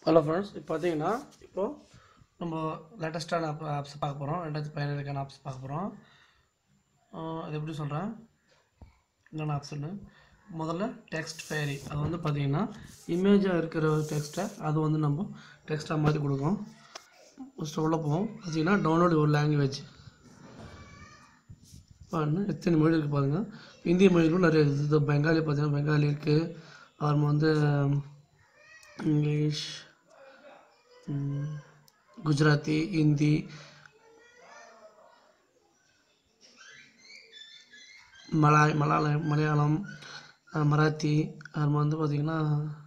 Hello friends இப்போ பார்த்தீங்கன்னா இப்போது நம்ம லேட்டஸ்ட்டான ஆப் ஆப்ஸ் பார்க்க போகிறோம் ரெண்டாயிரத்தி பதினேழுக்கான ஆப்ஸ் பார்க்க போகிறோம் அது எப்படி சொல்கிறேன் என்னென்ன ஆப்ஸ்னு முதல்ல டெக்ஸ்ட் ஃபேரி அது வந்து பார்த்தீங்கன்னா இமேஜாக இருக்கிற டெக்ஸ்ட்டை அது வந்து நம்ம டெக்ஸ்ட்டாக மாற்றி கொடுக்கும் ஃபஸ்ட்டு உள்ளே போவோம் பார்த்தீங்கன்னா டவுன்லோட் ஒரு லாங்குவேஜ் பாருங்க எத்தனை மொழி இருக்குது பாருங்கள் இந்திய மொழிகளும் நிறைய இருக்குது இது பெங்காலி பார்த்தீங்கன்னா பெங்காலி இருக்குது அப்புறமா வந்து இங்கிலீஷ் ம், குஜராத்தி ஹிந்தி மலாய் மலாயம் மலையாளம் அஹ், மராத்தி அப்புறமா வந்து பார்த்திங்கன்னா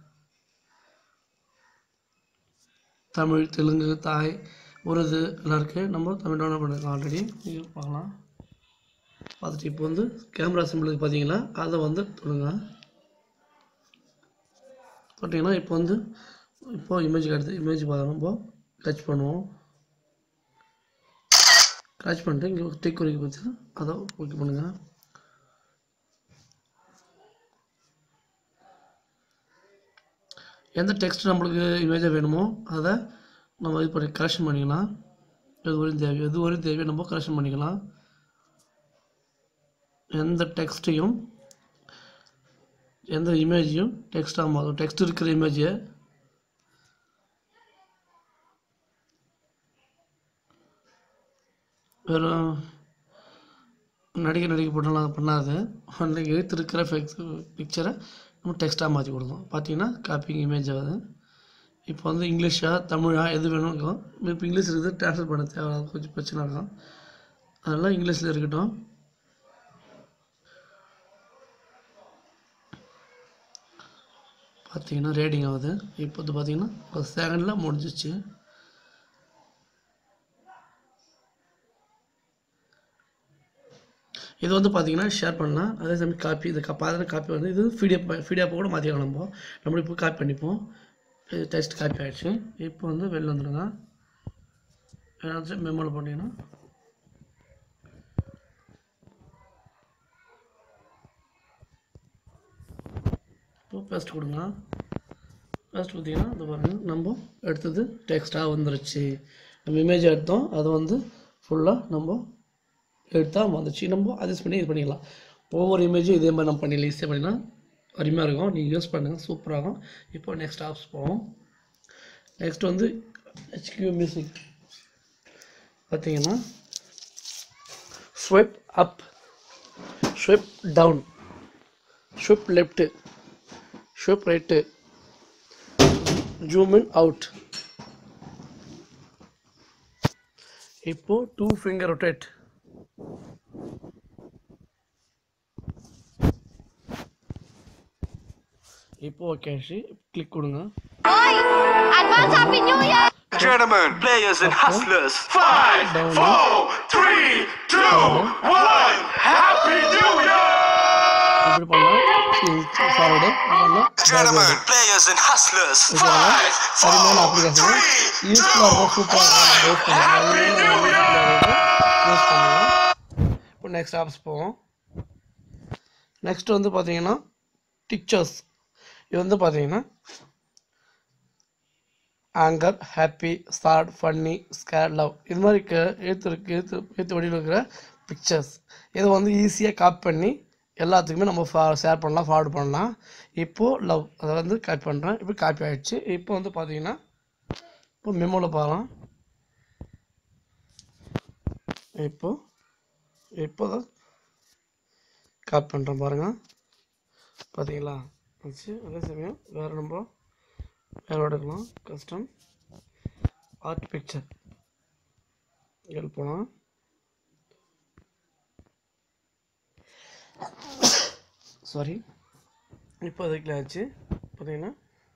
தமிழ் தெலுங்கு தாய் உருது எல்லாம் இருக்குது நம்ம தமிழ் டவுன்லோட் பண்ணியிருக்கோம் ஆல்ரெடி இது பார்க்கலாம் பார்த்துட்டு இப்போ வந்து கேமரா சிம்பிளுக்கு பார்த்தீங்களா அதை வந்து தொடுங்க தொட்டிங்கன்னா இப்போ வந்து இப்போ இமேஜ் எடுத்து இமேஜ் பார்க்கணும் இப்போ டச் பண்ணுவோம் டச் பண்ணிட்டு இங்கே டிக் குறிக்க பார்த்து அதை ஓகே பண்ணுங்கள் எந்த டெக்ஸ்ட் நம்மளுக்கு இமேஜாக வேணுமோ அதை நம்ம இது பண்ணி கரெக்ஷன் பண்ணிக்கலாம் எது வரையும் தேவையோ எது வரையும் தேவையோ நம்ம கரெக்ஷன் பண்ணிக்கலாம் எந்த டெக்ஸ்ட்டையும் எந்த இமேஜையும் டெக்ஸ்டாக மாறும் டெக்ஸ்ட் இருக்கிற இமேஜை வெறும் நடிக்க நடிக்க போட்டாலும் அது பண்ணாது ஒன்லி எழுத்து இருக்கிற பிக்சரை நம்ம டெக்ஸ்ட்டாக மாற்றி கொடுக்கும் பார்த்தீங்கன்னா காப்பிங் இமேஜ் ஆகுது இப்போ வந்து இங்கிலீஷா தமிழா எது வேணும் இருக்கும் இப்போ இங்கிலீஷ் இருக்குது ட்ரான்ஸ்லேட் பண்ண தேவை அது கொஞ்சம் பிரச்சனை இருக்கும் அதெல்லாம் இங்கிலீஷில் இருக்கட்டும் பார்த்தீங்கன்னா ரேடிங் ஆகுது இப்போ வந்து பார்த்தீங்கன்னா ஒரு செகண்டில் முடிஞ்சிச்சு இது வந்து பார்த்தீங்கன்னா ஷேர் பண்ணலாம் அதே சமயம் காப்பி இது பார்த்தீங்கன்னா காப்பி வந்து இது பிடிஎஃப் பிடிஎஃப் கூட மாற்றிக்கலாம் நம்ம நம்ம இப்போ காப்பி பண்ணிப்போம் இது டெஸ்ட் காப்பி ஆகிடுச்சு இப்போ வந்து வெளில வந்துடுங்க ஏதாச்சும் மெமோவில் போட்டிங்கன்னா இப்போ பேஸ்ட் கொடுங்க பேஸ்ட் கொடுத்தீங்கன்னா இது பாருங்க நம்ம எடுத்தது டெக்ஸ்ட்டாக வந்துருச்சு நம்ம இமேஜ் எடுத்தோம் அது வந்து ஃபுல்லாக நம்ம எடுத்தால் வந்துச்சு நம்ம அட்ஜஸ்ட் பண்ணி இது பண்ணிக்கலாம் ஒவ்வொரு இமேஜும் இதே மாதிரி நம்ம பண்ணிடலாம் ஈஸியாக பண்ணிடலாம் அருமையாக இருக்கும் நீங்கள் யூஸ் பண்ணுங்கள் சூப்பராகும் இப்போ நெக்ஸ்ட் ஆப்ஸ் போவோம் நெக்ஸ்ட் வந்து ஹெச்கியூ மியூசிக் பார்த்தீங்கன்னா swipe up swipe down swipe left swipe right zoom in out இப்போ டூ ஃபிங்கர் ரொட்டேட் இப்போ ஓகே கிளிக் கொடுங்க Advance Happy New Year! Gentlemen, players and hustlers. Five, Down. four, three, two, one. Happy New Year! இப்படி பண்ணலாம் forward பண்ணலாம் Gentlemen, players and hustlers. Five, அருமையான four, application three, யூஸ்ஃபுல்லாக இருக்கும் சூப்பராக இருக்கும் யூஸ் பண்ணுவோம் இப்போ நெக்ஸ்ட் ஆப்ஸ் போவோம் நெக்ஸ்ட் வந்து பார்த்தீங்கன்னா பிக்சர்ஸ் இது வந்து பார்த்தீங்கன்னா anger happy sad funny scare love இது மாதிரி இருக்க எழுத்து இருக்கு எழுத்து எழுத்து வடிவில் இருக்கிற பிக்சர்ஸ் இதை வந்து ஈஸியாக காப்பி பண்ணி எல்லாத்துக்குமே நம்ம ஃபா ஷேர் பண்ணலாம் ஃபார்வர்ட் பண்ணலாம் இப்போது லவ் அதை வந்து காப்பி பண்ணுறேன் இப்போ காப்பி ஆகிடுச்சு இப்போ வந்து பார்த்தீங்கன்னா இப்போ மெமோவில் பார்க்கலாம் இப்போ இப்போ தான் காப்பி பண்ணுறேன் பாருங்கள் பார்த்தீங்களா வச்சு அதே சமயம் வேறு நம்ம வேறு எடுக்கலாம் கஸ்டம் ஆர்ட் பிக்சர் இதில் போகலாம் சாரி இப்போ அதுக்குள்ள ஆச்சு பார்த்தீங்கன்னா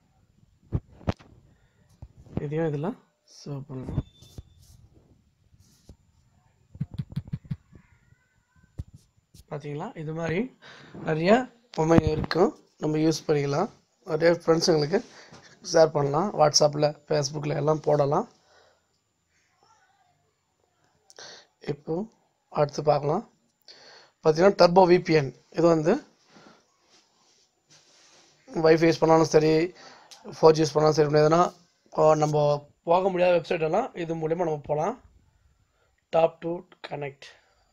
இதையும் இதில் சேவ் பண்ணலாம் பார்த்தீங்களா இது மாதிரி நிறைய பொம்மை இருக்கும் நம்ம யூஸ் பண்ணிக்கலாம் நிறைய ஃப்ரெண்ட்ஸுங்களுக்கு ஷேர் பண்ணலாம் வாட்ஸ்அப்பில் ஃபேஸ்புக்கில் எல்லாம் போடலாம் இப்போ அடுத்து பார்க்கலாம் பார்த்தீங்கன்னா டர்போ விபிஎன் இது வந்து வைஃபை யூஸ் பண்ணாலும் சரி ஃபோர் ஜி யூஸ் பண்ணாலும் சரி எதனா நம்ம போக முடியாத வெப்சைட் எல்லாம் இது மூலிமா நம்ம போகலாம் tap to connect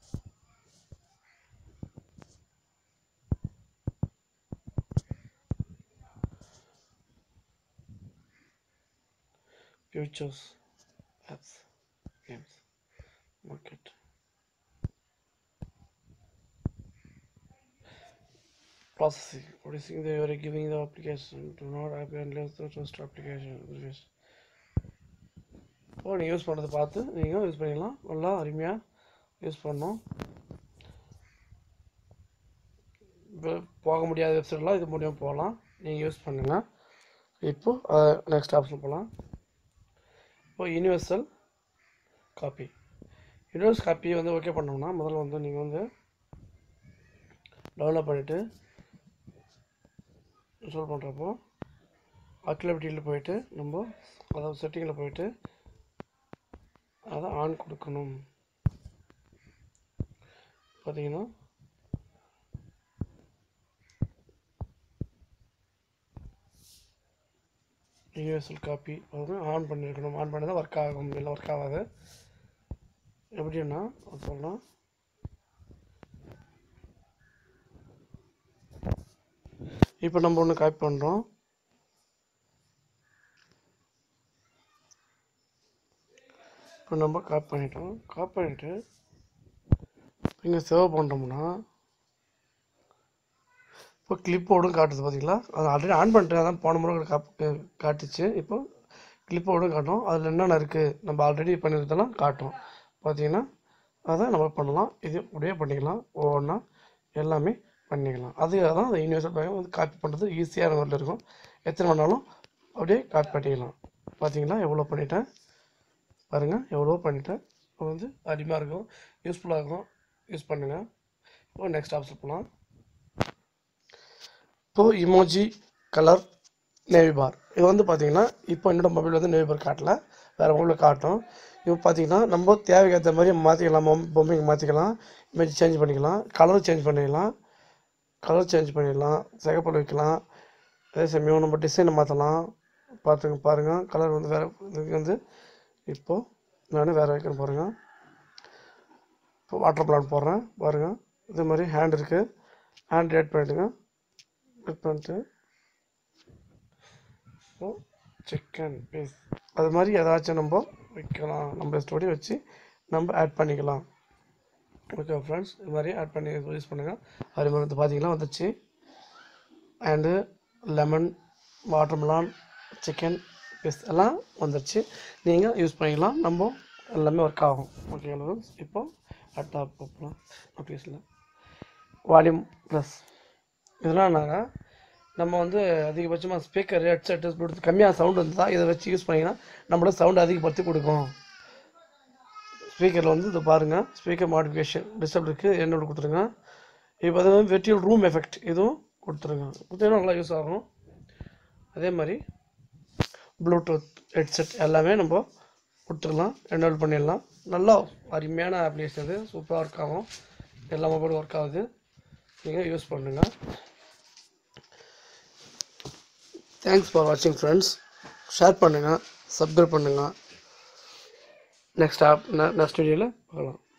futures apps games market processing processing they are giving the application do not app unless the trust application is ஓ நீங்கள் யூஸ் பண்ணுறதை பார்த்து நீங்கள் யூஸ் பண்ணிக்கலாம் நல்லா அருமையாக யூஸ் பண்ணோம் இப்போ போக முடியாத வெப்சைட்லாம் இது மூலியம் போகலாம் நீங்கள் யூஸ் பண்ணுங்கள் இப்போ நெக்ஸ்ட் ஆப்ஷன் போகலாம் இப்போ யூனிவர்சல் காப்பி யூனிவர்ஸ் காப்பி வந்து ஓகே பண்ணோம்னா முதல்ல வந்து நீங்கள் வந்து டவுன்லோட் பண்ணிவிட்டு இன்ஸ்டால் பண்ணுறப்போ அக்லபிட்டியில் போயிட்டு நம்ம அதாவது செட்டிங்கில் போயிட்டு அதை ஆன் கொடுக்கணும் பார்த்தீங்கன்னா யூனிவர்சல் காப்பி அது ஆன் பண்ணியிருக்கணும் ஆன் பண்ணி தான் ஒர்க் ஆகும் இல்லை ஒர்க் ஆகாது எப்படின்னா அது சொல்லலாம் இப்போ நம்ம ஒன்று காப்பி பண்ணுறோம் இப்போ நம்ம காப்பி பண்ணிட்டோம் காப்பி பண்ணிவிட்டு இங்கே சேவ் பண்ணுறோம்னா இப்போ கிளிப்போர்டும் காட்டுது பார்த்தீங்களா அது ஆல்ரெடி ஆன் பண்ணிட்டு அதான் போன முறை காப் காட்டுச்சு இப்போ கிளிப்போர்டும் காட்டும் அதில் என்னென்ன இருக்குது நம்ம ஆல்ரெடி பண்ணியிருந்தெல்லாம் காட்டும் பார்த்தீங்கன்னா அதை நம்ம பண்ணலாம் இது அப்படியே பண்ணிக்கலாம் ஒவ்வொன்றா எல்லாமே பண்ணிக்கலாம் அதுக்காக தான் அந்த யூனிவர்சல் பேங்க் வந்து காப்பி பண்ணுறது ஈஸியான முறையில் இருக்கும் எத்தனை வேணாலும் அப்படியே காப்பி பண்ணிக்கலாம் பார்த்தீங்களா எவ்வளோ பண்ணிட்டேன் பாருங்கள் எவ்வளோ பண்ணிட்டேன் இப்போ வந்து அருமையாக இருக்கும் யூஸ்ஃபுல்லாக இருக்கும் யூஸ் பண்ணுங்கள் இப்போ நெக்ஸ்ட் ஆப்ஷன் போகலாம் இப்போது இமோஜி கலர் நேவி பார் இது வந்து பார்த்தீங்கன்னா இப்போ என்னோட மொபைல் வந்து நேவி பார் காட்டல வேறு மொபைலில் காட்டும் இப்போ பார்த்தீங்கன்னா நம்ம தேவைக்கு ஏற்ற மாதிரி மாற்றிக்கலாம் பொம்மைக்கு மாற்றிக்கலாம் இமேஜ் சேஞ்ச் பண்ணிக்கலாம் கலர் சேஞ்ச் பண்ணிக்கலாம் கலர் சேஞ்ச் பண்ணிடலாம் சிகப்பில் வைக்கலாம் அதே சமயம் நம்ம டிசைனை மாற்றலாம் பார்த்துங்க பாருங்கள் கலர் வந்து வேறு இதுக்கு வந்து இப்போது நான் வேறு வைக்கணும் பாருங்கள் இப்போ வாட்டர் பிளான் போடுறேன் பாருங்கள் இது மாதிரி ஹேண்ட் இருக்குது ஹேண்ட் ஆட் பண்ணிவிடுங்க ஆட் பண்ணிட்டு இப்போ சிக்கன் பீஸ் அது மாதிரி ஏதாச்சும் நம்ம வைக்கலாம் நம்ம ஸ்டோரி வச்சு நம்ம ஆட் பண்ணிக்கலாம் ஓகே ஃப்ரெண்ட்ஸ் இது மாதிரி ஆட் பண்ணி யூஸ் பண்ணுங்கள் அது மாதிரி வந்து பார்த்தீங்கன்னா வந்துச்சு and lemon watermelon chicken piece எல்லாம் வந்துருச்சு நீங்கள் யூஸ் பண்ணிக்கலாம் நம்ம எல்லாமே ஒர்க் ஆகும் ஓகேங்களா ஃப்ரெண்ட்ஸ் இப்போ அடுத்த போகலாம் நோட்டீஸில் வால்யூம் ப்ளஸ் இதெல்லாம் நாங்கள் நம்ம வந்து அதிகபட்சமாக ஸ்பீக்கர் ஹெட்செட் ப்ளூடூத் கம்மியாக சவுண்ட் வந்து தான் இதை வச்சு யூஸ் பண்ணிங்கன்னா நம்மளோட சவுண்ட் அதிகப்படுத்தி கொடுக்கும் ஸ்பீக்கரில் வந்து இது பாருங்கள் ஸ்பீக்கர் மாடிஃபிகேஷன் டிஸ்டர்ப் இருக்குது என்னோட கொடுத்துருங்க இப்போ அது வந்து வெர்டியல் ரூம் எஃபெக்ட் இதுவும் கொடுத்துருங்க கொடுத்தீங்கன்னா நல்லா யூஸ் ஆகும் அதே மாதிரி ப்ளூடூத் ஹெட்செட் எல்லாமே நம்ம கொடுத்துடலாம் என்ரோல் பண்ணிடலாம் நல்லா அருமையான அப்ளிகேஷன் இது சூப்பராக ஒர்க் ஆகும் எல்லா மொபைலும் ஒர்க் ஆகுது நீங்கள் யூஸ் பண்ணுங்கள் தேங்க்ஸ் ஃபார் வாட்சிங் ஃப்ரெண்ட்ஸ் ஷேர் பண்ணுங்கள் சப்ஸ்கிரைப் பண்ணுங்கள் நெக்ஸ்ட் ஆப் நெக்ஸ்ட் வீடியோவில் பார்க்கலாம்